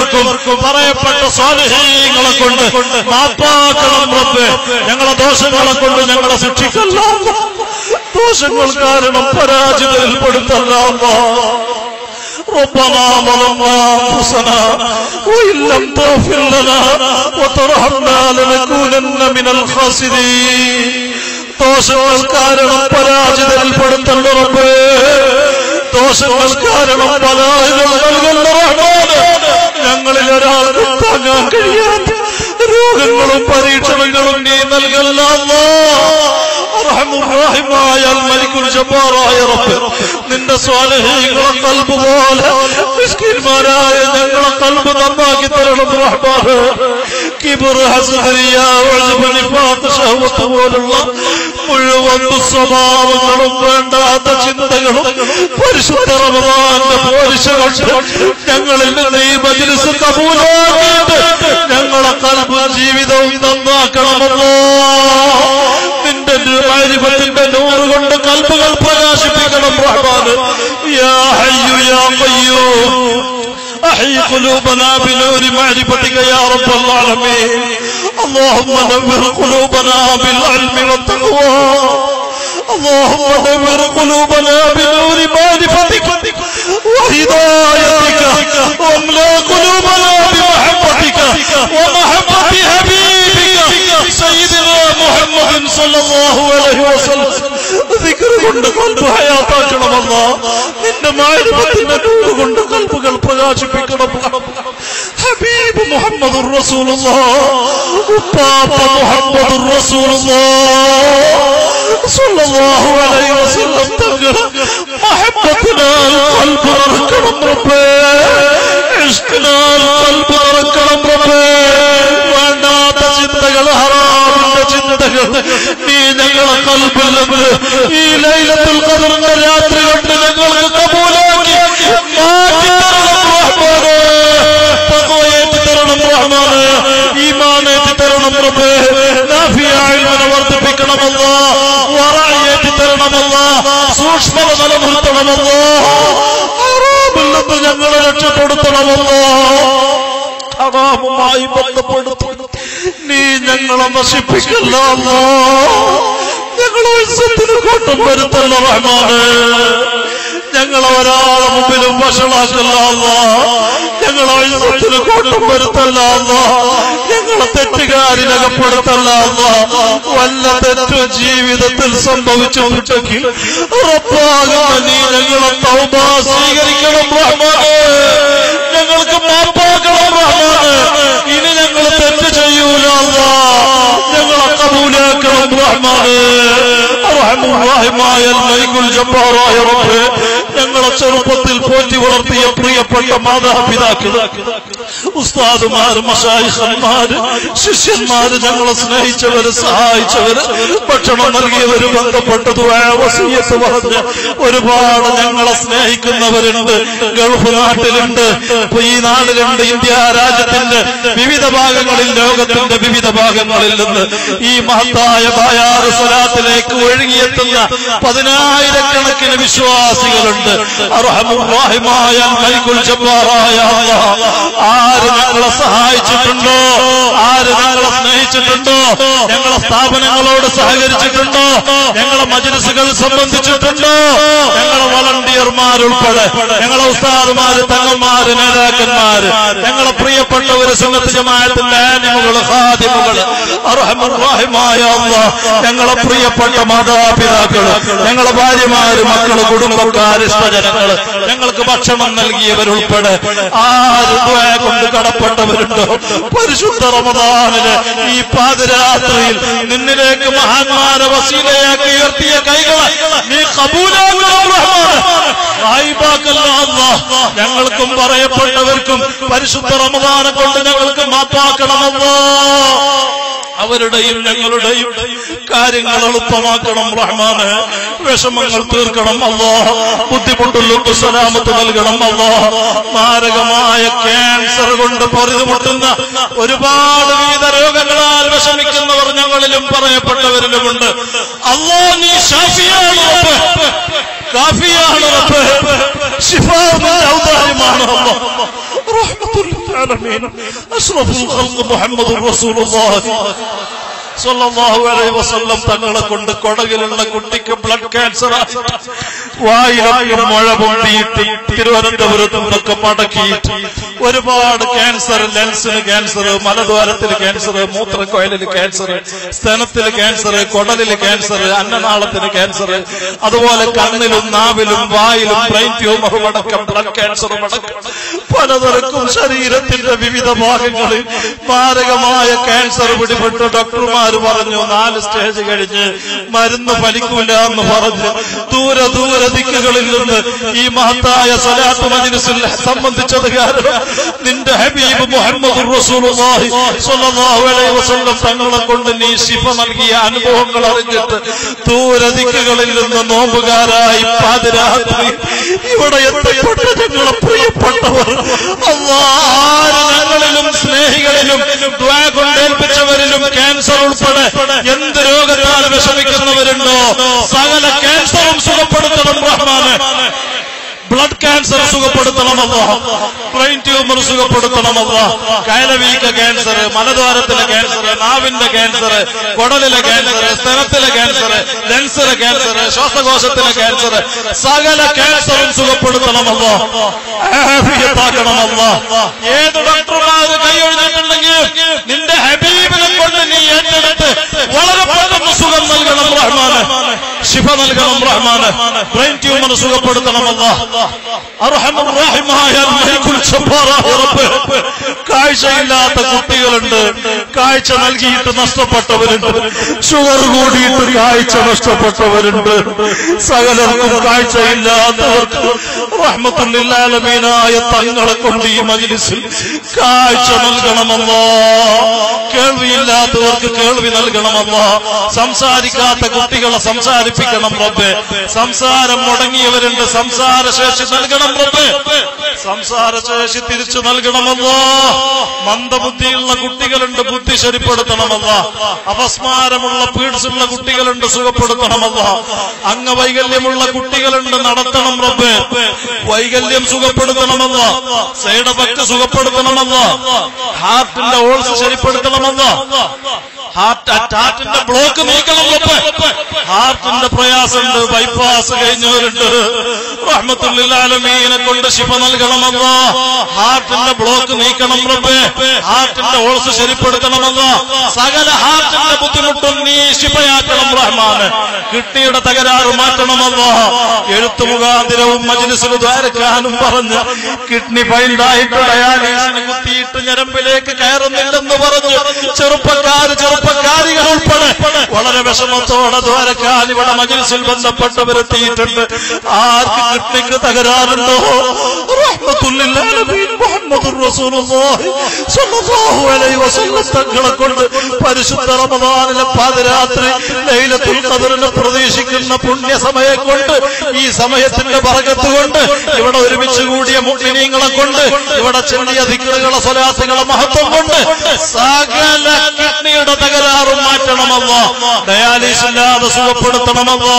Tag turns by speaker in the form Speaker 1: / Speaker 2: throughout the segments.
Speaker 1: ഏവർക്കും പറയപ്പെട്ട സ്വാലിഹീങ്ങളെ കൊണ്ട് മാപ്പാക്കണം റബ്ബേ ഞങ്ങളെ ദോഷങ്ങളെ കൊണ്ട് ഞങ്ങളെ ശിക്ഷിക്കല്ല ദോഷങ്ങൾ കാരണം പരാജിതരിൽ പെടുത്തല്ല ربنا ظلمنا انفسنا وان لم تغفر لنا وترحمنا لنكونن من الخاسرين ദോഷങ്ങൾ കാരണം പരാജിതരിൽ പെടുത്തണ്ട റബ്ബേ ദോഷങ്ങൾ കാരണം പലായനം നൽകുന്ന റഹ്മാന് ഞങ്ങളിൽ ഒരാൾക്ക് താങ്ങാൻ കഴിയാത്ത രോഗങ്ങളും പരീക്ഷണങ്ങളും നീ നൽകല്ല റഹ്മുറാഹിമായ മലിക്കുൽ ജബ്ബാറായ റബ്ബ് നിന്റെ സ്വാലഹീങ്ങളെ കൽബ് പോലെ മിസ്കിന്മാരായ ഞങ്ങളെ കൽബ് നന്നാക്കി തരണം റഹ്മാന് കിബർ ഹസ്ഹരിയ ഉജ്ബ് നിഫാഖ് ശഹവത്ത് പോലുള്ള മുഴുവൻ സ്വഭാവങ്ങളും വേണ്ടാത്ത ചിന്തകളും പരിശുദ്ധ റമദാന്റെ പോലിശ കൊണ്ട് ഞങ്ങളിൽ നിന്ന് ഈ മജ്ലിസ് കബൂലാക്കിയിട്ട് ഞങ്ങളെ കൽബ് ജീവിതവും നന്നാക്കണമല്ലോ നിന്റെ മാരിഫത്തിന്റെ നൂറ് കൊണ്ട് കൽബുകൾ പ്രകാശിപ്പിക്കണം റഹ്മാന് യാ ഹയ്യു യാ ഖയ്യൂം أحي قلوبنا بنور معرفتك يا رب العالمين اللهم نور قلوبنا بالعلم والتقوى اللهم نور قلوبنا بنور معرفتك وهدايتك واملا قلوبنا بمحبتك ومحبة حبيبك سيدنا محمد صلى الله عليه وسلم ذكر കൊണ്ട് കൽബ് ഹയാത്താക്കണമല്ല നിന്റെ മാരിഫത്തിന്റെ നൂറ് കൊണ്ട് കൽബുകൾ പ്രകാശിപ്പിക്കണം ഹബീബ് മുഹമ്മദ് ഉപ്പാപ്പ മുഹമ്മദ് സല്ലല്ലാഹു അലൈഹി വസല്ലം തങ്ങൾ മഹബത്തിനാൽ കൽബ് നിറക്കണം റബ്ബേ ഇഷ്കിനാൽ കൽബ് നിറക്കണം റബ്ബേ വേണ്ടാത്ത ചിന്തകൾ ഹറാമിന്റെ ചിന്തകൾ നീ ഞങ്ങളെ കൽബിൽ നിന്ന് ഈ ലൈലത്തുൽ ഖദറിന്റെ രാത്രി കൊണ്ട് ഞങ്ങൾക്ക് കബൂലാക്കി മാറ്റി തരണം റഹ്മാനേ തഖ്വയേറ്റി തരണം റഹ്മാനേ ഈമാനേറ്റി തരണം റബ്ബേ നാഫിയായ ഇൽമിനെ വർദ്ധിപ്പിക്കണമല്ലോ വറയേറ്റി തരണമല്ലോ സൂക്ഷ്മത നിലനിർത്തണമല്ലോ ഹറാമിൽ നിന്ന് ഞങ്ങളെ രക്ഷപ്പെടുത്തണമല്ലോ ഹറാമുമായി ബന്ധപ്പെടുത്തി നീ ഞങ്ങളെ നശിപ്പിക്കല്ല അല്ലാ. ഞങ്ങളെ ഇസ്സത്തിന് കോട്ടം വരുത്തല്ല റഹ്മാന് ഞങ്ങളെ ഒരാളെ മുമ്പിലും വഷളാക്കല്ല അല്ലാ. ഞങ്ങളെ ഇസ്സത്തിന് കോട്ടം വരുത്തല്ല അല്ലാ. ഞങ്ങളെ തെറ്റുകാരിനകപ്പെടുത്തല്ല അല്ലാ. വല്ല തെറ്റും ജീവിതത്തിൽ സംഭവിച്ചിട്ടുണ്ടെങ്കിൽ ഉറപ്പാകുന്ന നീ ഞങ്ങളെ തൗബ സ്വീകരിക്കണം റഹ്മാനെ ഞങ്ങൾക്ക് മാപ്പാക്കണം റഹ്മാനെ ഇനി ഞങ്ങൾ തെറ്റ് ചെയ്യൂല അല്ലാ. ഞങ്ങളെ കബൂലാക്കണം റഹ്മാനെ റഹ്മുറാഹിമായ മൈകുൽ ജബ്ബാറായ റബ്ബേ ഞങ്ങളെ ചെറുപ്പത്തിൽ പോറ്റി വളർത്തിയ പ്രിയപ്പെട്ട മാതാപിതാക്കൾ ഉസ്താദുമാര് മഷായിഖന്മാര് ശിഷ്യന്മാര് ഞങ്ങളെ സ്നേഹിച്ചവര് സഹായിച്ചവര് ഭക്ഷണം നൽകിയവര് ബന്ധപ്പെട്ടത് വസീയത്ത് പറഞ്ഞ് ഒരുപാട് ഞങ്ങളെ സ്നേഹിക്കുന്നവരുണ്ട് ഗൾഫ് നാട്ടിലുണ്ട് ഇപ്പൊ ഈ നാടിലുണ്ട് ഇന്ത്യ രാജ്യത്തിന്റെ വിവിധ ഭാഗങ്ങളിൽ ലോകത്തിന്റെ വിവിധ ഭാഗങ്ങളിൽ നിന്ന് ഈ മഹത്തായ ബായാറ് സ്വലാത്തിലേക്ക് ഒഴുകിയെത്തുന്ന പതിനായിരക്കണക്കിന് വിശ്വാസികളുണ്ട് അർഹമുറാഹിമായ മൈകുൽ ജബ്ബാറായ അല്ലാഹ്. ആര് ഞങ്ങളെ സഹായിച്ചിട്ടുണ്ടോ ആര് ഞങ്ങളെ സ്നേഹിച്ചിട്ടുണ്ടോ ഞങ്ങളെ സ്ഥാപനങ്ങളോട് സഹകരിച്ചിട്ടുണ്ടോ ഞങ്ങളെ മജ്ലിസുകൾ സംബന്ധിച്ചിട്ടുണ്ടോ ഞങ്ങളെ വളണ്ടിയർമാരുൾപ്പെടെ ഞങ്ങളെ ഉസ്താദുമാര് തങ്ങന്മാര് നേതാക്കന്മാര് ഞങ്ങളെ പ്രിയപ്പെട്ടവര് സുന്നത്ത് ജമാഅത്തിന്റെ ആനിമുകള് ഖാദിമുകള് അർഹമുറാഹിമായ അല്ലാഹ്. ഞങ്ങളെ പ്രിയപ്പെട്ട മാതാപിതാക്കള് ഞങ്ങളെ ഭാര്യമാര് മക്കള് കുടുംബക്കാര് ഇഷ്ടജനങ്ങള് ഞങ്ങൾക്ക് ഭക്ഷണം നൽകിയവരുൾപ്പെടെ ആര് ദുആ കൊണ്ട് കടപ്പെട്ടവരുണ്ടോ പരിശുദ്ധ റമദാനില് ഈ പാതിരാത്രിയിൽ നിന്നിലേക്ക് മഹാന്മാരെ വസീലയാക്കി ഉയർത്തിയ കൈകളെ നീ കബൂലാക്കണം റഹ്മാനെ. ഗായിബാക്കല്ല അല്ലാഹ്. ഞങ്ങൾക്കും പറയപ്പെട്ടവർക്കും പരിശുദ്ധ റമദാനെ കൊണ്ട് ഞങ്ങൾക്ക് മാപ്പാക്കണമല്ലോ അവരുടെയും ഞങ്ങളുടെയും കാര്യങ്ങൾ എളുപ്പമാക്കണം റഹ്മാന് വിഷമങ്ങൾ തീർക്കണം അല്ലോ ബുദ്ധിമുട്ടുള്ളവർക്ക് സലാമത്ത് നൽകണം അല്ലോ മാരകമായ ക്യാൻസർ കൊണ്ട് പൊറുതുമുട്ടുന്ന ഒരുപാട് വിവിധ രോഗങ്ങളാൽ വിഷമിക്കുന്നവർ ഞങ്ങളിലും പറയപ്പെട്ടവരിലുമുണ്ട് അല്ലോ നീ ഷാഫിയാണ് റബ്ബേ. കാഫിയാണ് റബ്ബേ. ശിഫാ നിന്റെ ഔദാര്യമാണ് അല്ലോ رحمة للعالمين أشرف الخلق محمد رسول الله സല്ലല്ലാഹു അലൈഹി വസല്ലം തങ്ങളെ കൊണ്ട് കൊടകിലുള്ള കുട്ടിക്ക് ബ്ലഡ് ക്യാൻസർ വായിലൊക്കെ മുഴ പൊട്ടിയിട്ട് തിരുവനന്തപുരത്തും ഒക്കെ മടക്കിയിട്ട് ഒരുപാട് ക്യാൻസർ ലെൻസിന് ക്യാൻസർ മലദ്വാരത്തിന് ക്യാൻസർ മൂത്രക്കോയലിന് ക്യാൻസർ സ്തനത്തിന് ക്യാൻസർ കൊടലിന് ക്യാൻസർ അന്നനാളത്തിന് ക്യാൻസർ അതുപോലെ കണ്ണിലും നാവിലും വായിലും ബ്രെയിൻ ട്യൂമറും അടക്കം ബ്ലഡ് ക്യാൻസറും അടക്കം പലതരക്കും ശരീരത്തിന്റെ വിവിധ ഭാഗങ്ങളിൽ മാരകമായ ക്യാൻസർ പിടിപെട്ട ഡോക്ടർമാർ പറഞ്ഞു നാല് സ്റ്റേജ് കഴിഞ്ഞ് മരുന്ന് ഫലിക്കൂല എന്ന് പറഞ്ഞ് ദൂര ദൂര ദിക്കുകളിൽ നിന്ന് ഈ മഹത്തായ സലാത്ത് മജിലിസിൽ സംബന്ധിച്ചത് കാരണം നിന്റെ ഹബീബ് മുഹമ്മദ് റസൂലുള്ളാഹി സ്വല്ലല്ലാഹു അലൈഹി വസല്ലം തങ്ങളെ കൊണ്ട് നീ ശിഫ നൽകിയ അനുഭവങ്ങൾ അറിഞ്ഞിട്ട് ദൂര ദിക്കുകളിൽ നിന്ന് നോമ്പുകാരായി പാതിരാത്രി ഇവിടെ എത്തപ്പെട്ട ഞങ്ങളെ പ്രിയപ്പെട്ടവർ അല്ലാ ആര് ഞങ്ങളിലും സ്നേഹികളിലും ദ്വാ കൊണ്ടേൽപ്പിച്ചവരിലും ക്യാൻസർ ഉൾപ്പെടെ എന്ത് രോഗത്താൽ വിഷമിക്കുന്നവരുണ്ടോ സകല ക്യാൻസറും സുഖപ്പെടുത്തണം റഹ്മാന് ബ്ലഡ് ക്യാൻസർ സുഖപ്പെടുത്തണമല്ല ബ്രെയിൻ ട്യൂമർ സുഖപ്പെടുത്തണമല്ല കയലവീക്ക ക്യാൻസർ മലദ്വാരത്തിലെ ക്യാൻസർ നാവിന്റെ ക്യാൻസർ കുടലിലെ ക്യാൻസർ സ്തനത്തിലെ ക്യാൻസർ ലെൻസിലെ ക്യാൻസർ ശ്വാസകോശത്തിലെ ക്യാൻസർ സകല ക്യാൻസറും സുഖപ്പെടുത്തണമല്ല ആഫിയത്താക്കണമല്ല ഏത് ഡോക്ടർമാർ കൈയൊഴിഞ്ഞിട്ടുണ്ടെങ്കിൽ നിന്റെ ഹബീബിനെ കൊണ്ട് നീ ഏറ്റെടുത്ത് വളരെ പെട്ടെന്ന് സുഖം നൽകണം റഹ്മാന് ശിഫ നൽകണം റഹ്മാന് ബ്രെയിൻ ട്യൂമർ സുഖപ്പെടുത്തണമല്ല അർഹമുറാഹിമായ മലിക്കുൽ ജബ്ബാറായ റബ്ബ് കാഴ്ചയില്ലാത്ത കുട്ടികളുണ്ട് കാഴ്ച നൽകിയിട്ട് നഷ്ടപ്പെട്ടവരുണ്ട് ഷുഗർ കൂടിയിട്ട് കാഴ്ച നഷ്ടപ്പെട്ടവരുണ്ട് സകലർക്കും കാഴ്ചയില്ലാത്തവർക്ക് റഹ്മത്തുല്ലാലമീനായ തങ്ങളെ കൊണ്ട് ഈ മജിലിസിൽ കാഴ്ച നൽകണമല്ലോ കേൾവിയില്ലാത്തവർക്ക് കേൾവി നൽകണമല്ലോ സംസാരിക്കാത്ത കുട്ടികളെ സംസാരിപ്പിക്കണം റബ്ബെ സംസാരം മുടങ്ങിയവരുണ്ട് സംസാരശേഷി നൽകണം റബ്ബെ സംസാരശേഷി തിരിച്ചു നൽകണമല്ലോ മന്ദബുദ്ധിയുള്ള കുട്ടികളുണ്ട് ബുദ്ധി ശരിപ്പെടുത്തണമല്ലോ അപസ്മാരമുള്ള പീഡ്സുള്ള കുട്ടികളുണ്ട് സുഖപ്പെടുത്തണമല്ലോ അംഗവൈകല്യമുള്ള കുട്ടികളുണ്ട് നടത്തണം റബ്ബെ വൈകല്യം സുഖപ്പെടുത്തണമല്ലോ സൈഡ് എഫക്ട് സുഖപ്പെടുത്തണമല്ലോ ഹാർട്ടിന്റെ ഓൾസ് ശരിപ്പെടുത്തണമല്ലോ ഹാർട്ട് ഹാർട്ടിന്റെ ബ്ലോക്ക് നീക്കണം റബ്ബെ ഹാർട്ടിന്റെ പ്രയാസമുണ്ട് ബൈപ്പാസ് കഴിഞ്ഞവരുണ്ട് റഹ്മത്തുല്ലാലമീനെ കൊണ്ട് ശിഫ നൽകണമെന്നോ ഹാർട്ടിന്റെ ബ്ലോക്ക് നീക്കണം റബ്ബേ ഹാർട്ടിന്റെ ഓൾസ് ശരിപ്പെടുത്തണമെന്നോ സകല ഹാർട്ടിന്റെ ബുദ്ധിമുട്ടും നീ ശിഫയാക്കണം റഹ്മാന് കിഡ്നിയുടെ തകരാറ് മാറ്റണമെന്നോ എഴുത്തു മുഖാന്തിരവും മജിലിസിൽ ദ്വാരക്കാനും പറഞ്ഞ് കിഡ്നി ഫൈൽഡായിട്ട് ഡയാലിസിന് കുത്തിയിട്ട് ഞരമ്പിലേക്ക് കയറുന്നില്ലെന്ന് പറഞ്ഞു ചെറുപ്പക്കാർ ചെറുപ്പക്കാരികൾ ഉൾപ്പെടെ വളരെ വിഷമത്തോടെ ദ്വാരക്കാൻ ഇവിടെ മജിൽസിൽ ബന്ധപ്പെട്ടവരെത്തിയിട്ടുണ്ട് ആർക്ക് കിഡ്നിക്ക് തകരാറുണ്ടോ റഹ്മത്തുല്ലാലമീൻ മുഹമ്മദുർ റസൂലുള്ളാഹി സ്വല്ലല്ലാഹു അലൈഹി വസല്ലം തങ്ങളെ കൊണ്ട് പരിശുദ്ധ റമദാനിലെ പാതിരാത്രി ലൈലത്തുൽ ഖദറിനെ പ്രതീക്ഷിക്കുന്ന പുണ്യ സമയം കൊണ്ട് ഈ സമയത്തിന്റെ ബറകത്ത് കൊണ്ട് ഇവിടെ ഒരുമിച്ച് കൂടിയ മുഅ്മിനീങ്ങളെ കൊണ്ട് ഇവിടെ ചെല്ലിയ ദിക്റുകളെ സ്വലാത്തുകളെ മഹത്വം കൊണ്ട് സകല കിഡ്നിയുടെ തകരാറും മാറ്റണമല്ലോ ഡയാലിസ് ഇല്ലാതെ സുഖപ്പെടുത്തണമല്ലോ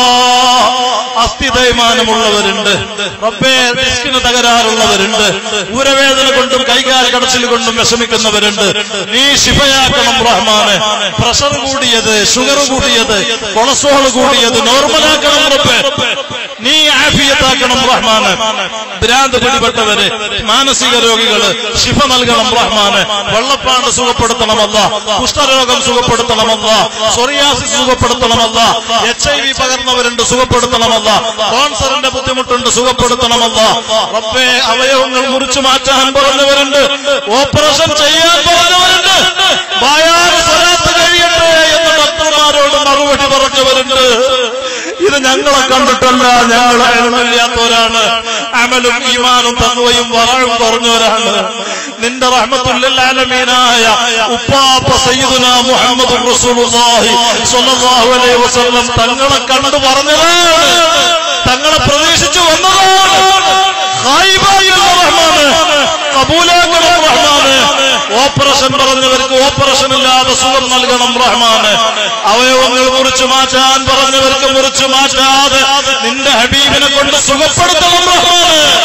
Speaker 1: അസ്ഥി തേയ്മാനമുള്ളവരുണ്ട് റബ്ബേ ഡിസ്കിന് തകരാറുള്ളവരുണ്ട് ഊരവേദന കൊണ്ടും കൈകാൽ കടച്ചിൽ കൊണ്ടും വിഷമിക്കുന്നവരുണ്ട് നീ ശിഫയാക്കണം റഹ്മാന് പ്രഷർ കൂടിയത് ഷുഗർ കൂടിയത് കൊളസ്ട്രോൾ കൂടിയത് നോർമലാക്കണം റബ്ബേ നീ ആഫിയത്താക്കണം റഹ്മാന് ഭ്രാന്ത് പിടിപെട്ടവര് മാനസിക രോഗികള് ശിഫ നൽകണം റഹ്മാന് വെള്ളപ്പാണ്ട് സുഖപ്പെടുത്തണമല്ല കുഷ്ഠരോഗം സുഖപ്പെടുത്തണമല്ല സൊറിയാസിസ് സുഖപ്പെടുത്തണമല്ല എച്ച് ഐ വി പകർന്നവരുണ്ട് സുഖപ്പെടുത്തണമല്ല കോൺസറിന്റെ ബുദ്ധിമുട്ടുണ്ട് സുഖപ്പെടുത്തണമല്ല റബ്ബേ അവയവങ്ങൾ മുറിച്ചു മാറ്റാൻ പറഞ്ഞവരുണ്ട് ഓപ്പറേഷൻ ചെയ്യാൻ പറഞ്ഞവരുണ്ട് ബായാറ് സ്വലാത്ത് കഴിയട്ടെ എന്ന് ഡോക്ടർമാരോട് മറുപടി പറഞ്ഞവരുണ്ട് ഇത് ഞങ്ങളെ കണ്ടിട്ടല്ല ഞങ്ങളെ എഴുന്നല്ലാത്തവരാണ് അമലും ഈമാനും തങ്ങുകയും വറഴും കുറഞ്ഞവരാണ് നിന്റെ റഹ്മത്തുല്ലാലമീനായ ഉപ്പാപ്പ സയ്യിദുന മുഹമ്മദ് റസൂലുള്ളാഹി സ്വല്ലല്ലാഹു അലൈഹി വസല്ലം തങ്ങളെ കണ്ടു പറഞ്ഞതാണ് തങ്ങളെ പ്രതീക്ഷിച്ചു വന്നതാണ് ഖായിബായുള്ള റഹ്മാന് കബൂലാക്കണം റഹ്മാന് ഓപ്പറേഷൻ പറഞ്ഞവർക്ക് ഓപ്പറേഷൻ ഇല്ലാതെ സുഖം നൽകണം റഹ്മാന് അവയവങ്ങൾ മുറിച്ചു മാറ്റാൻ പറഞ്ഞവർക്ക് മുറിച്ചു മാറ്റാതെ നിന്റെ ഹബീബിനെ കൊണ്ട് സുഖപ്പെടുത്തണം റഹ്മാന്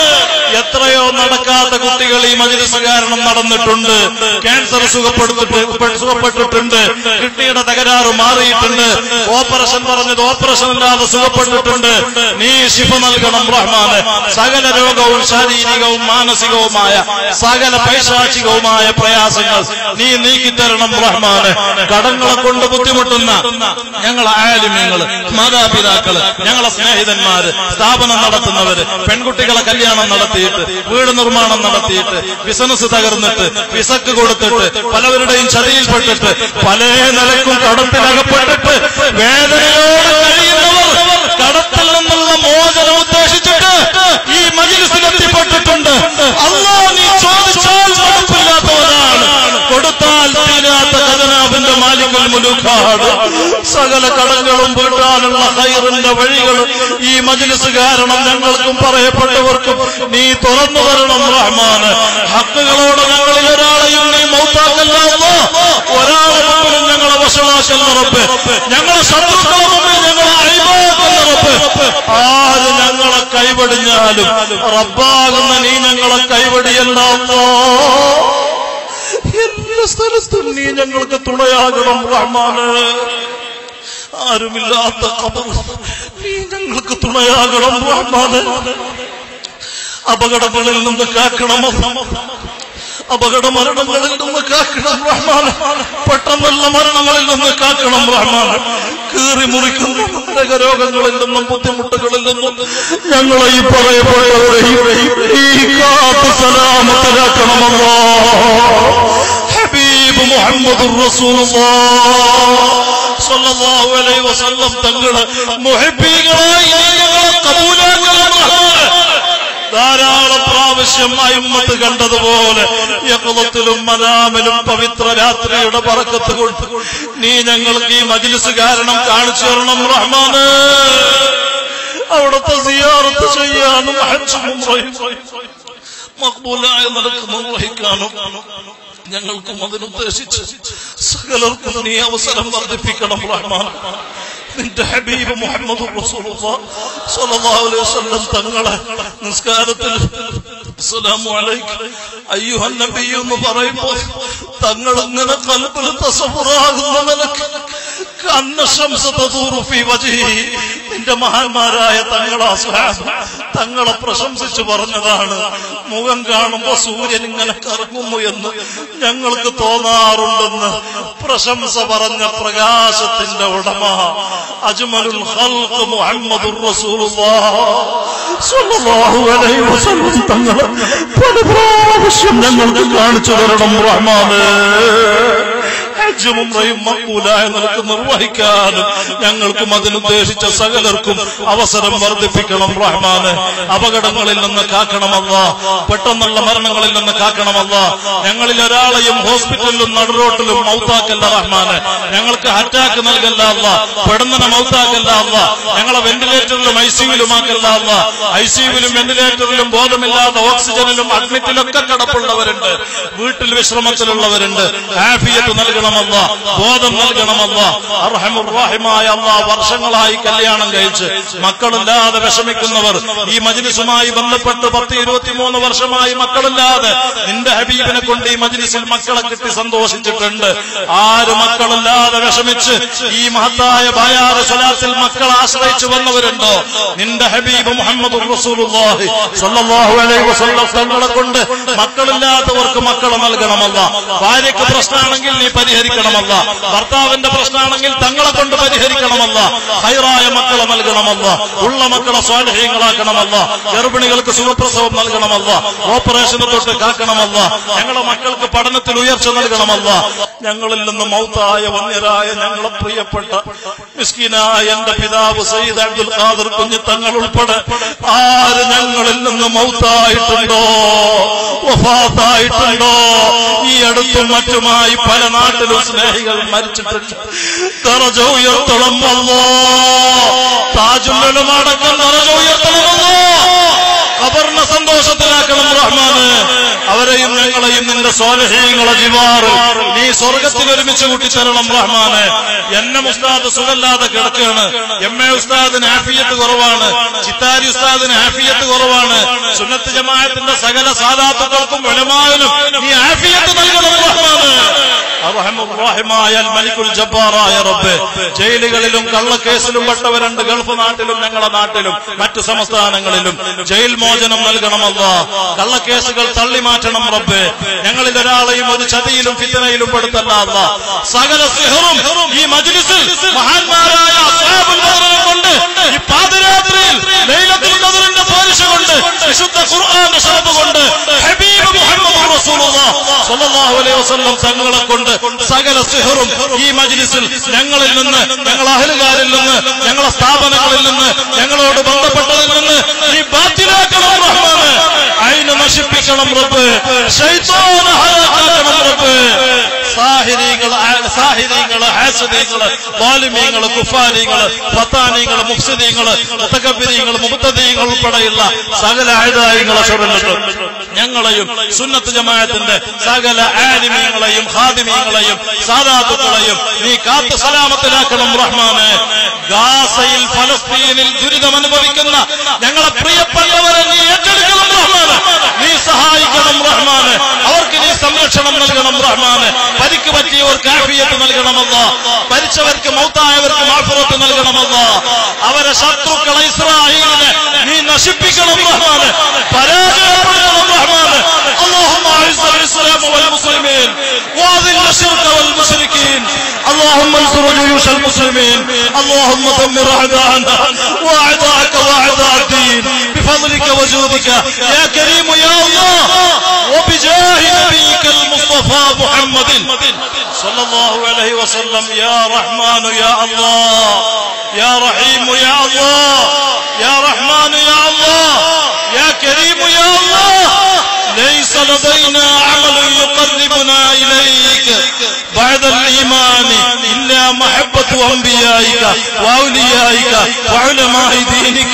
Speaker 1: എത്രയോ നടക്കാത്ത കുട്ടികൾ ഈ മജിലിസ് കാരണം നടന്നിട്ടുണ്ട് ക്യാൻസർ സുഖപ്പെടുത്തിട്ട് സുഖപ്പെട്ടിട്ടുണ്ട് കിഡ്നിയുടെ തകരാറ് മാറിയിട്ടുണ്ട് ഓപ്പറേഷൻ പറഞ്ഞത് ഓപ്പറേഷൻ ഇല്ലാതെ സുഖപ്പെട്ടിട്ടുണ്ട് നീ ശിഫ നൽകണം റഹ്മാന് സകല രോഗവും ശാരീരികവും മാനസികവുമായ സകല പൈശാചികവുമായ പ്രയാസങ്ങൾ നീ നീക്കിത്തരണം റഹ്മാന് കടങ്ങളെ കൊണ്ട് ബുദ്ധിമുട്ടുന്ന ഞങ്ങളെ ആലിമ്യങ്ങള് മാതാപിതാക്കള് ഞങ്ങളെ സ്നേഹിതന്മാര് സ്ഥാപനം നടത്തുന്നവര് പെൺകുട്ടികളെ കല്യാണം നടത്തിയിട്ട് വീട് നിർമ്മാണം നടത്തിയിട്ട് ബിസിനസ് തകർന്നിട്ട് വിസക്ക് കൊടുത്തിട്ട് പലവരുടെയും ചതിയിൽപ്പെട്ടിട്ട് പല നിലക്കും കടത്തിലകപ്പെട്ടിട്ട് വേദനയോടെ കഴിയുന്നവർ കടത്തിൽ നിന്നുള്ള മോചനം ഉദ്ദേശിച്ചിട്ട് ഈ മജിലിസിലെത്തിപ്പെട്ടിട്ടുണ്ട് അല്ലാ നീ ചോദിച്ചാൽ മടുപ്പില്ലാത്തവനാണ് കൊടുത്താൽ തീരാത്ത ഖജനാവിന്റെ മാലിക്കൽ മുലുക്കാട് സകല കടങ്ങളും വീട്ടാനുള്ള ഹൈറിന്റെ വഴികൾ ഈ മജിലിസ് കാരണം ഞങ്ങൾക്കും പറയപ്പെട്ടവർക്കും നീ തുറന്നു തരണം റഹ്മാന് ഹക്കുകളോട് ഞങ്ങളിൽ ഒരാളെയും നീ മൗത്താക്കല്ല അല്ലാ. ഒരാളെ മുമ്പിലും ഞങ്ങളെ വശമാക്കൽ ഉറപ്പ് ഞങ്ങളെ ശത്രുക്കളെ മുമ്പിൽ ഞങ്ങളെ അഴിവാക്കൽ ഉറപ്പ് ആര് ഞങ്ങളെ കൈവടിഞ്ഞാലും റബ്ബാകുന്ന നീ ഞങ്ങളെ കൈവടിയല്ല അല്ലാ. എല്ലാ സ്ഥലത്തും നീ ഞങ്ങൾക്ക് തുണയാകണം റഹ്മാന് ആരുമില്ലാത്ത ഖബർ നീ ഞങ്ങൾക്ക് തുണയാകണം റഹ്മാന് അപകടങ്ങളിൽ നിന്ന് കാക്കണമോ അപകട മരണങ്ങളിൽ നിന്ന് കാക്കണം റഹ്മാൻ പെട്ടെന്നുള്ള മരണങ്ങളിൽ നിന്ന് കാക്കണം റഹ്മാൻ കീറി മുറിക്കുന്ന രോഗങ്ങളിൽ നിന്നും ബുദ്ധിമുട്ടുകളിൽ നിന്നും ഞങ്ങളെ ഈ പറയപ്പെട്ടവരെയും ഈ കാത്ത് സലാമത്തിലാക്കണമല്ലോ ഹബീബ് മുഹമ്മദ് സല്ലല്ലാഹു അലൈഹി വസല്ലം തങ്ങള് മുഹബ്ബീകളായി ഞങ്ങളെ കബൂലാക്കണം റഹ്മാൻ ധാരാളം പ്രാവശ്യം അയിമ്മത്ത് കണ്ടതുപോലെ യക്കുളത്തിലും മനാമിലും പവിത്ര രാത്രിയുടെ പറക്കത്ത് കൊണ്ട് നീ ഞങ്ങൾക്ക് ഈ മജിലിസ് കാരണം കാണിച്ചു തരണം റഹ്മാന് അവിടുത്തെ സിയാറത്ത് ചെയ്യാനും ഹജ്ജും ഉംറയും മക്ബൂലായ നിലക്ക് നിർവഹിക്കാനും ഞങ്ങൾക്കും അതിനുദ്ദേശിച്ച് സകലർക്കും നീ അവസരം വർദ്ധിപ്പിക്കണം റഹ്മാൻ നിന്റെ ഹബീബ് മുഹമ്മദ് സ്വല്ലല്ലാഹു അലൈഹി വസല്ലം തങ്ങളെ നിസ്കാരത്തിൽ അസ്സലാമു അലൈക്കും അയ്യുഹൻ നബി എന്ന് പറയുമ്പോൾ തങ്ങൾ ഇങ്ങനെ കൽബിൽ തസവുറാകുന്ന നിലക്ക് കന്ന ശംസ തദൂറു ഫീ വജ്ഹി നിന്റെ മഹാന്മാരായ തങ്ങളെ അസ്ഹാബ് തങ്ങളെ പ്രശംസിച്ചു പറഞ്ഞതാണ് മുഖം കാണുമ്പോ സൂര്യൻ ഇങ്ങനെ കറങ്ങുന്നു എന്ന് ഞങ്ങൾക്ക് തോന്നാറുണ്ടെന്ന് പ്രശംസ പറഞ്ഞ പ്രകാശത്തിന്റെ ഉടമ അജ്മലുൽ ഖൽഖ് മുഹമ്മദുർ റസൂലുള്ളാഹ് സ്വല്ലല്ലാഹു അലൈഹി വസല്ലം തങ്ങൾ പല പ്രാവശ്യം ഞങ്ങൾക്ക് കാണിച്ചു തരണം റഹ്മാന് ഹജ്ജും ഉംറയും മക്ബൂലായ നിലക്ക് നിർവഹിക്കാനും ഞങ്ങൾക്കും അതിനുദ്ദേശിച്ച സകലർക്കും അവസരം വർദ്ധിപ്പിക്കണം റഹ്മാന് അപകടങ്ങളിൽ നിന്ന് കാക്കണമല്ല പെട്ടെന്നുള്ള മരണങ്ങളിൽ നിന്ന് കാക്കണമല്ല ഞങ്ങളിൽ ഒരാളെയും ഹോസ്പിറ്റലിലും നടുറോട്ടിലും മൗത്താക്കല്ല റഹ്മാന് ഞങ്ങൾക്ക് അറ്റാക്ക് നൽകല്ല അല്ല പെടുന്നനെ മൗത്താക്കല്ല അല്ല ഞങ്ങളെ വെന്റിലേറ്ററിലും ഐ സിയുലുമാക്കല്ല അല്ല ഐ സിയുവിലും വെന്റിലേറ്ററിലും ബോധമില്ലാതെ ഓക്സിജനിലും അഡ്മിറ്റിലൊക്കെ കിടപ്പുള്ളവരുണ്ട് വീട്ടിൽ വിശ്രമത്തിലുള്ളവരുണ്ട് ആഫിയത്ത് നൽകണമല്ല ബോധം നൽകണമല്ല അർഹമുറാഹിമായ അല്ല വർഷങ്ങളായി കല്യാണം കഴിച്ച് മക്കളില്ലാതെ വിഷമിക്കുന്നവർ ഈ മജ്ലിസുമായി ബന്ധപ്പെട്ട് പത്ത് ഇരുപത്തിമൂന്ന് വർഷമായി മക്കളില്ലാതെ നിന്റെ ഹബീബിനെ കൊണ്ട് ഈ മജ്ലിസിൽ മക്കളെ കിട്ടി സന്തോഷിച്ചിട്ടുണ്ട് ആര് മക്കളില്ലാതെ വിഷമിച്ച് ഈ മഹത്തായ ബായാറ് സ്വലാത്തിൽ മക്കളെ ആശ്രയിച്ചു വന്നവരുണ്ടോ നിന്റെ ഹബീബ് മുഹമ്മദ് റസൂലുള്ളാഹി സ്വല്ലല്ലാഹു അലൈഹി വസല്ലം തങ്ങളെ കൊണ്ട് മക്കളില്ലാത്തവർക്ക് മക്കളെ നൽകണമല്ല ഭാര്യയ്ക്ക് പ്രശ്നമാണെങ്കിൽ നീ പരിഹരിക്കണമല്ല ഭർത്താവിന്റെ പ്രശ്നമാണെങ്കിൽ തങ്ങളെ കൊണ്ട് പരിഹരിക്കണമല്ല ഹൈറായ മക്കളെ നൽകണമല്ല ഉള്ള മക്കളെ സ്വാലഹ്യങ്ങളാക്കണമല്ല ഗർഭിണികൾക്ക് സുഖപ്രസവം നൽകണമല്ല ഓപ്പറേഷന് തൊട്ട് കാക്കണമല്ല ഞങ്ങളെ മക്കൾക്ക് പഠനത്തിൽ ഉയർച്ച നൽകണമല്ല ഞങ്ങളിൽ നിന്ന് മൗത്തായ വന്യരായ ഞങ്ങളെ പ്രിയപ്പെട്ട മിസ്കിനായ എന്റെ പിതാവ് സയ്യിദ് അബ്ദുൽ ഖാദർ കുഞ്ഞ് തങ്ങൾ ഉൾപ്പെടെ ആര് ഞങ്ങളിൽ നിന്ന് മൗത്തായിട്ടുണ്ടോ വഫാത്തായിട്ടുണ്ടോ ഈ അടുത്തും മറ്റുമായി പല നാട്ടിലും സ്നേഹികൾ മരിച്ചിട്ടുണ്ട് തറജ ഉയർത്തണമല്ലോ താജുല്ലും അടക്കം തറജ ഉയർത്തണമല്ലോ ഖബറിനെ സന്തോഷത്തിലാക്കണം റഹ്മാന് അവരെയും ഞങ്ങളെയും നിന്റെ സ്വാലഹീങ്ങളെ ജിവാറ് നീ സ്വർഗത്തിൽ ഒരുമിച്ച് കൂട്ടിത്തരണം റഹ്മാനെ എന്നെ ഉസ്താദ് സുഖല്ലാതെ കിടക്കുകയാണ് എം എ ഉസ്താദിന് ആഫിയത്ത് കുറവാണ് ചിത്താരി ഉസ്താദിന് ആഫിയത്ത് കുറവാണ് സുന്നത്ത് ജമാഅത്തിന്റെ സകല സാധാത്തുക്കൾക്കും വലമാവിനും നീ ആഫിയത്ത് നൽകണം റഹ്മാനെ അർഹമുർറഹിമായ അൽ മലിക്കുൽ ജബ്ബാറായ റബ്ബ് ജയിലുകളിലും കള്ളക്കേസിലും പെട്ടവരുണ്ട് ഗൾഫ് നാട്ടിലും ഞങ്ങളുടെ നാട്ടിലും മറ്റു സംസ്ഥാനങ്ങളിലും ജയിൽ മോചനം നൽകണമല്ല കള്ളക്കേസുകൾ തള്ളി മാറ്റണം റബ്ബ് ഞങ്ങളിൽ ഒരാളെയും ഒരു ചതിയിലും ഫിത്തനയിലും പെടുത്തല്ല അല്ല സകല സിഹറും ഈ മജ്ലിസിൽ മഹാന്മാരായ അസ്ഹാബുൽ ബദറിനെ കൊണ്ട് ഈ പാതിരാത്രിയിൽ ലൈലത്തുൽ ഖദറിന്റെ പോരിശ കൊണ്ട് വിശുദ്ധ ഖുർആന്റെ ശറബ് കൊണ്ട് ഹബീബ് മുഹമ്മദ് റസൂലുള്ളാഹ് സ്വല്ലല്ലാഹു അലൈഹി വസല്ലം തങ്ങളെ കൊണ്ട് സകല സിഹറും ഈ മജ്ലിസിൽ ഞങ്ങളിൽ നിന്ന് ഞങ്ങൾ അഹലുകാരിൽ നിന്ന് ഞങ്ങളെ സ്ഥാപനങ്ങളിൽ നിന്ന് ഞങ്ങളോട് ബന്ധപ്പെട്ടതിൽ നിന്ന് ഈ ബാത്തിലാക്കണം റഹ്മാന് അയിന് നശിപ്പിക്കണം റബ്ബ് ശൈത്താനെ ഹലാക്കാക്കണം റബ്ബ് സാഹിരീകള് സാഹിരീകള് ഹാസദീകള് വാലിമീങ്ങള് കുഫാരീങ്ങള് ഫത്താനീങ്ങള് മുഫ്സിദീങ്ങള് മുത്തകബിരീങ്ങള് മുക്തദീങ്ങൾ ഉൾപ്പെടെയുള്ള സകല ആയുധായങ്ങളെ ഷറിലിട്ട് ഞങ്ങളെയും സുന്നത്ത് ജമാഅത്തിന്റെ സകല ആലിമീങ്ങളെയും ഖാദിമീങ്ങളെയും സാദാത്തുക്കളെയും നീ കാത്ത് സലാമത്തിലാക്കണം റഹ്മാനെ ഗാസയിൽ ഫലസ്തീനിൽ ദുരിതം അനുഭവിക്കുന്ന ഞങ്ങളെ പ്രിയപ്പെട്ടവരെ നീ ഏറ്റെടുക്കണം റഹ്മാനെ നീ സഹായിക്കണം റഹ്മാനെ അവർക്ക് നീ സംരക്ഷണം നൽകണം റഹ്മാനെ പരിക്ക് പറ്റിയവർക്ക് ആഫിയത്ത് നൽകണമെന്ന് മരിച്ചവർക്ക് മൗത്തായവർക്ക് മാഫുറത്ത് നൽകണമെന്ന് അവരെ ശത്രുക്കളെ ഇസ്രായേലിനെ നീ നശിപ്പിക്കണം റഹ്മാനെ പരാജയപ്പെടുത്തണം റഹ്മാനെ اللهم اعز الاسلام والمسلمين واذل الشرك والمشركين اللهم انصر جيوش المسلمين اللهم دمر اعداءنا واعداءك واعداء الدين بفضلك وجودك يا كريم يا الله وبجاه نبيك المصطفى محمد صلى الله عليه وسلم يا رحمن يا الله يا رحيم يا الله يا رحمن يا الله يا كريم يا الله ليس لدينا عمل يقربنا إليك بعد الإيمان إلا محبة أنبيائك وأوليائك وعلماء دينك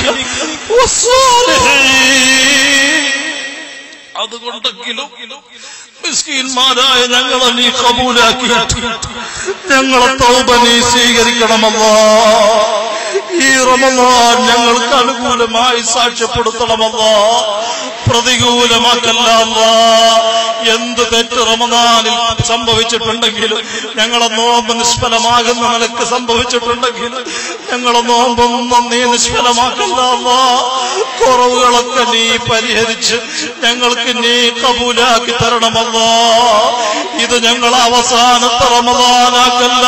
Speaker 1: والصالحين അതുകൊണ്ടെങ്കിലും മിസ്കീന്മാരായ ഞങ്ങളെ നീ കബൂലാക്കിയിട്ട് ഞങ്ങളെ തൗബ നീ സ്വീകരിക്കണമല്ലോ ഈ റമദാൻ ഞങ്ങൾക്ക് അനുകൂലമായി സാക്ഷ്യപ്പെടുത്തണമല്ലോ പ്രതികൂലമാക്കല്ല എന്ത് തെറ്റ് റമദാനിൽ സംഭവിച്ചിട്ടുണ്ടെങ്കിലും ഞങ്ങളെ നോമ്പ് നിഷ്ഫലമാകുന്ന നിലക്ക് സംഭവിച്ചിട്ടുണ്ടെങ്കിലും ഞങ്ങളെ നോമ്പൊന്നും നീ നിഷ്ഫലമാക്കല്ല കുറവുകളൊക്കെ നീ പരിഹരിച്ച് ഞങ്ങൾക്ക് നീ കബൂലാക്കി തരണമല്ലോ ഇത് ഞങ്ങൾ അവസാനത്തെ റമദാനാക്കല്ല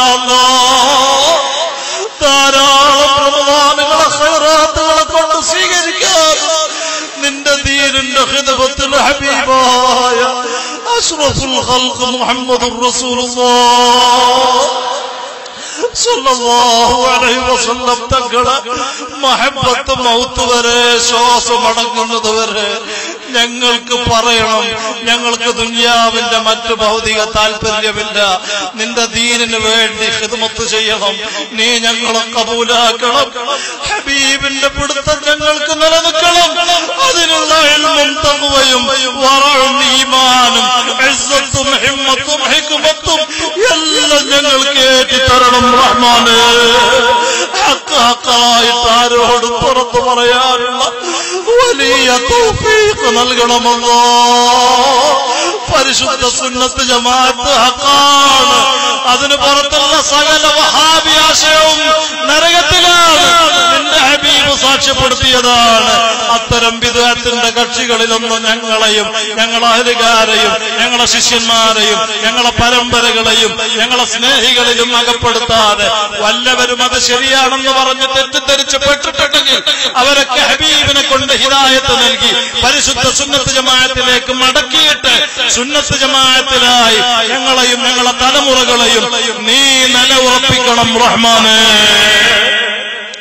Speaker 1: ധാരാളം റമദാനുകളെ ഹൈറാത്തുകളെ കൊണ്ട് സ്വീകരിക്കാൻ നിന്റെ ദീനിന്റെ ഹിതപത്തിൽ ഹബീബായ അഷ്റഫുൽ ഖൽഖ് മുഹമ്മദുർ റസൂലുള്ളാഹ് സല്ലല്ലാഹു അലൈഹി വസല്ലം തങ്ങളെ മഹബത്ത് മൗത്ത് വരെ ശ്വാസം അടങ്ങുന്നത് വരെ ഞങ്ങൾക്ക് പറയണം ഞങ്ങൾക്ക് ദുനിയാവിന്റെ മറ്റു ഭൗതിക താല്പര്യമില്ല നിന്റെ ദീനിന് വേണ്ടി ഹിദ്മത്ത് ചെയ്യണം നീ ഞങ്ങളെ കബൂലാക്കണം ഹബീബിന്റെ പിടുത്തം ഞങ്ങൾക്ക് നിലനിൽക്കണം അതിനുള്ള എൽമും തകുവയും വറവും ഈമാനും ഇസ്സത്തും ഹിമ്മത്തും ഹിക്മത്തും എല്ലാം ഞങ്ങൾക്ക് ഏറ്റിത്തരണം റഹ്മാന് ഹക്ക് ഹക്കായിട്ട് ആരോടും പുറത്തു പറയാനുള്ള വലിയ തൗഫീഖ് നൽകണമെന്നോ പരിശുദ്ധ സുന്നത്ത് ജമാഅത്ത് ഹക്കാണ് അതിന് പുറത്തുള്ള സകല വഹാബി ആശയവും നരകത്തിലാണ് നിന്റെ ഹബീബ് സാക്ഷ്യപ്പെടുത്തിയതാണ് അത്തരം വിദഗ്ധത്തിന്റെ കക്ഷികളിലൊന്നും ഞങ്ങളെയും ഞങ്ങളെ അഹലുകാരെയും ഞങ്ങളെ ശിഷ്യന്മാരെയും ഞങ്ങളെ പരമ്പരകളെയും ഞങ്ങളെ സ്നേഹികളിലും അകപ്പെടുത്താതെ വല്ലവരും അത് ശരിയാണെന്ന് പറഞ്ഞ് തെറ്റിദ്ധരിച്ച് പെട്ടിട്ടുണ്ടെങ്കിൽ അവരൊക്കെ ഹബീബിനെ കൊണ്ട് ഹിദായത്ത് നൽകി പരിശുദ്ധ സുന്നത്ത് ജമാഅത്തിലേക്ക് മടക്കിയിട്ട് സുന്നത്ത് ജമാഅത്തിലായി ഞങ്ങളെയും ഞങ്ങളെ തലമുറകളെയും നീ നിലയുറപ്പിക്കണം റഹ്മാനെ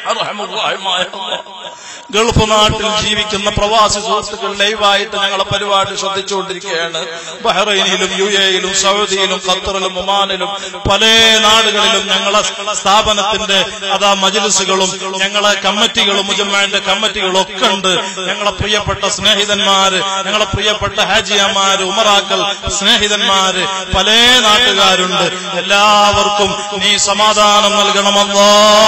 Speaker 1: അർഹമുർറഹിമായ അല്ലാഹ്. ഗൾഫ് നാട്ടിൽ ജീവിക്കുന്ന പ്രവാസി സുഹൃത്തുക്കൾ ലൈവായിട്ട് ഞങ്ങളെ പരിപാടി ശ്രദ്ധിച്ചുകൊണ്ടിരിക്കുകയാണ് ബഹ്റൈനിലും യു എയിലും സൗദിയിലും ഖത്തറിലും ഒമാനിലും പല നാടുകളിലും ഞങ്ങളെ സ്ഥാപനത്തിന്റെ അതാ മജിലിസുകളും ഞങ്ങളെ കമ്മിറ്റികളും മുജമ്മാന്റെ കമ്മിറ്റികളും ഒക്കെ ഉണ്ട് ഞങ്ങളെ പ്രിയപ്പെട്ട സ്നേഹിതന്മാര് ഞങ്ങളെ പ്രിയപ്പെട്ട ഹാജിയമാര് ഉമറാക്കൾ സ്നേഹിതന്മാര് പല നാട്ടുകാരുണ്ട് എല്ലാവർക്കും നീ സമാധാനം നൽകണമല്ലോ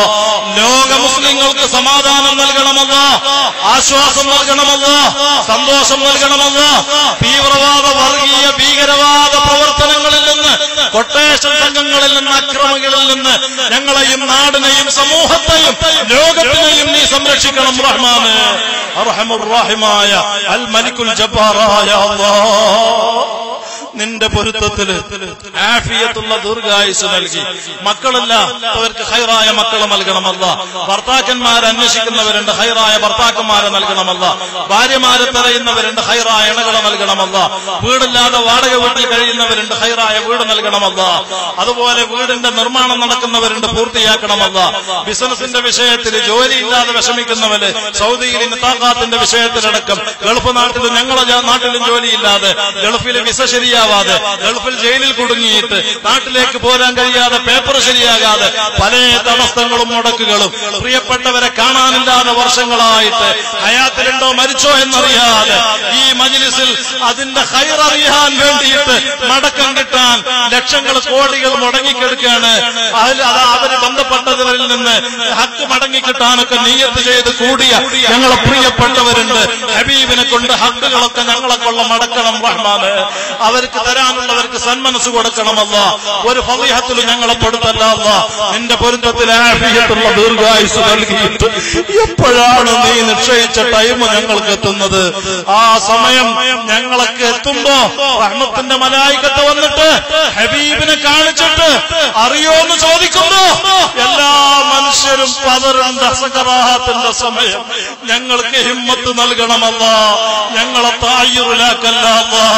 Speaker 1: ലോക മുസ്ലിങ്ങൾക്ക് സമാധാനം നൽകണമല്ലോ ആശ്വാസം നൽകണമല്ലോ സന്തോഷം നൽകണമല്ലോ തീവ്രവാദ വർഗീയ ഭീകരവാദ പ്രവർത്തനങ്ങളിൽ നിന്ന് കൊട്ടേഷൻ സംഘങ്ങളിൽ നിന്ന് അക്രമികളിൽ നിന്ന് ഞങ്ങളെയും നാടിനെയും സമൂഹത്തെയും ലോകത്തിനെയും നീ സംരക്ഷിക്കണം റഹ്മാന് അർഹമുറാഹിമായ അൽ മലിക്കുൽ ജബ്ബാറായ അല്ലാഹ് നിന്റെ പൊരുത്തത്തില് ആഫിയത്തുള്ള ദീർഘായുസ് നൽകി മക്കളില്ല അവർക്ക് ഹൈറായ മക്കളെ നൽകണമല്ല ഭർത്താക്കന്മാരെ അന്വേഷിക്കുന്നവരുണ്ട് ഹൈറായ ഭർത്താക്കന്മാരെ നൽകണമല്ല ഭാര്യമാരെ തെരയുന്നവരുണ്ട് ഹൈറായ ഇണകളെ നൽകണമല്ല വീടില്ലാതെ വാടക വീട്ടിൽ കഴിയുന്നവരുണ്ട് ഹൈറായ വീട് നൽകണമല്ല അതുപോലെ വീടിന്റെ നിർമ്മാണം നടക്കുന്നവരുണ്ട് പൂർത്തിയാക്കണമല്ല ബിസിനസിന്റെ വിഷയത്തിൽ ജോലിയില്ലാതെ വിഷമിക്കുന്നവര് സൗദിയിൽ നിത്താഖാത്തിന്റെ വിഷയത്തിലടക്കം ഗൾഫ് നാട്ടിലും ഞങ്ങളെ ജാ- നാട്ടിലും ജോലിയില്ലാതെ ഗൾഫിലെ വിസ ശരിയാവാതെ ഗൾഫിൽ ജയിലിൽ കുടുങ്ങിയിട്ട് നാട്ടിലേക്ക് പോരാൻ കഴിയാതെ പേപ്പർ ശരിയാകാതെ പല തടസ്സങ്ങളും മുടക്കുകളും പ്രിയപ്പെട്ടവരെ കാണാനില്ലാതെ വർഷങ്ങളായിട്ട് ഹയാത്തിലുണ്ടോ മരിച്ചോ എന്നറിയാതെ ഈ മജിലിസിൽ അതിന്റെ ഹൈററിയാൻ വേണ്ടിയിട്ട് മടക്കം കിട്ടാൻ ലക്ഷങ്ങൾ കോടികൾ മുടങ്ങിക്കെടുക്കുകയാണ് അതിൽ അത് അവര് ബന്ധപ്പെട്ടവരിൽ നിന്ന് ഹക്ക് മടങ്ങിക്കിട്ടാനൊക്കെ നീയത്ത് ചെയ്ത് കൂടിയ ഞങ്ങളെ പ്രിയപ്പെട്ടവരുണ്ട് ഹബീബിനെ കൊണ്ട് ഹക്കുകളൊക്കെ ഞങ്ങളെ കൊള്ള മടക്കണം റഹ്മാന് അവർക്ക് തരാനുള്ളവർക്ക് സന്മനസ് കൊടുക്കണമല്ല ഒരു ഫലിഹത്തിൽ ഞങ്ങളെ പെടുത്തല്ല അല്ലാ. നിന്റെ പൊരുത്തത്തിൽ ആഫിയത്തുള്ള ദീർഘായുസ് നൽകിയിട്ട് എപ്പോഴാണ് നീ നിശ്ചയിച്ച ടൈം ഞങ്ങൾക്ക് എത്തുന്നത് ആ സമയം ഞങ്ങളൊക്കെ എത്തുമ്പോ റഹ്മത്തിന്റെ മലായിക്കത്ത് വന്നിട്ട് ഹബീബിനെ കാണിച്ചിട്ട് അറിയോന്ന് ചോദിക്കുന്നു എല്ലാ മനുഷ്യരും പതറുണ്ട് അസകറാഹത്തിന്റെ സമയം ഞങ്ങൾക്ക് ഹിമ്മത്ത് നൽകണമല്ല ഞങ്ങളെ തായ്യുറിലാക്കല്ല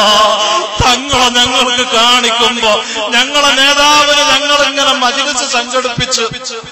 Speaker 1: തങ്ങളെ ഞങ്ങൾക്ക് കാണിക്കുമ്പോ ഞങ്ങളെ നേതാവിന് ഞങ്ങളിങ്ങനെ മജിലിസ് സംഘടിപ്പിച്ച്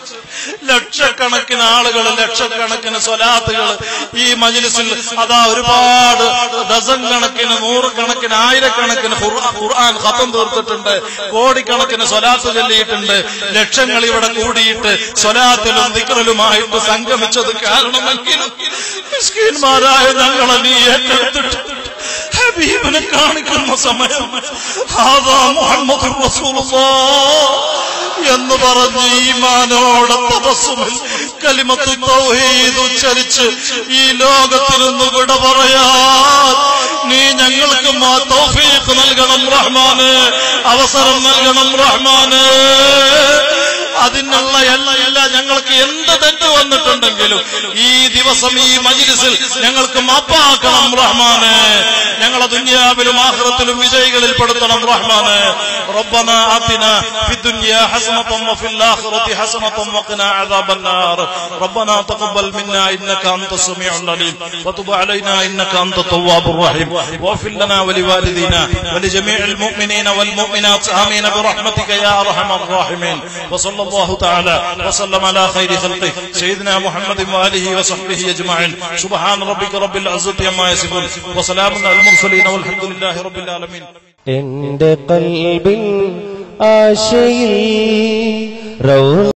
Speaker 1: ലക്ഷക്കണക്കിന് ആളുകൾ ലക്ഷക്കണക്കിന് സ്വലാത്തുകൾ ഈ മജിലിസിൽ അതാ ഒരുപാട് ഡസൻ കണക്കിന് നൂറുകണക്കിന് ആയിരക്കണക്കിന് ഖുർആ- ഖുർആൻ ഖത്തം തീർത്തിട്ടുണ്ട് കോടിക്കണക്കിന് സ്വലാത്ത് ചൊല്ലിയിട്ടുണ്ട് ലക്ഷങ്ങൾ ഇവിടെ കൂടിയിട്ട് സ്വലാത്തിലും ദിക്റിലുമായിട്ട് സംഗമിച്ചത് കാരണമെങ്കിലും മിസ്കീന്മാരായ ഞങ്ങളെ നീ ഏറ്റെടുത്തിട്ട് ഹബീബിനെ കാണിക്കുന്ന സമയം ഹാദാ മുഹമ്മദ് എന്ന് പറഞ്ഞ് ഈമാനോടെ തപസ്സുമിൽ കലിമത്ത് തൗഹീദ് ഉച്ചരിച്ച് ഈ ലോകത്തിൽ നിന്ന് വിട പറയാൻ നീ ഞങ്ങൾക്ക് മാ തൗഫീഖ് നൽകണം റഹ്മാന് അവസരം നൽകണം റഹ്മാന് അതിനുള്ള എല്ലാ എല്ലാ ഞങ്ങൾക്ക് എന്ത് തെറ്റ് വന്നിട്ടുണ്ടെങ്കിലും ഈ ദിവസം ഈ മജിലിസിൽ ഞങ്ങൾക്ക് മാപ്പാക്കണം റഹ്മാന് ഞങ്ങളെ ദുന്യാവിലും ആഹ്റത്തിലും വിജയികളിൽ പെടുത്തണം റഹ്മാന് ربنا آتنا في الدنيا حسنة وفي الآخرة حسنة وقنا عذاب النار ربنا تقبل منا إنك أنت السميع العليم وتب علينا إنك أنت التواب الرحيم واغفر لنا ولوالدينا ولجميع المؤمنين والمؤمنات آمين برحمتك يا أرحم الراحمين وصلى الله تعالى وسلم على خير خلقه سيدنا محمد وآله وصحبه أجمعين سبحان ربك رب العزة عما يصفون وسلام على المرسلين والحمد لله رب العالمين
Speaker 2: എന്റെ കൽബിൻ ആശയിൽ റൗ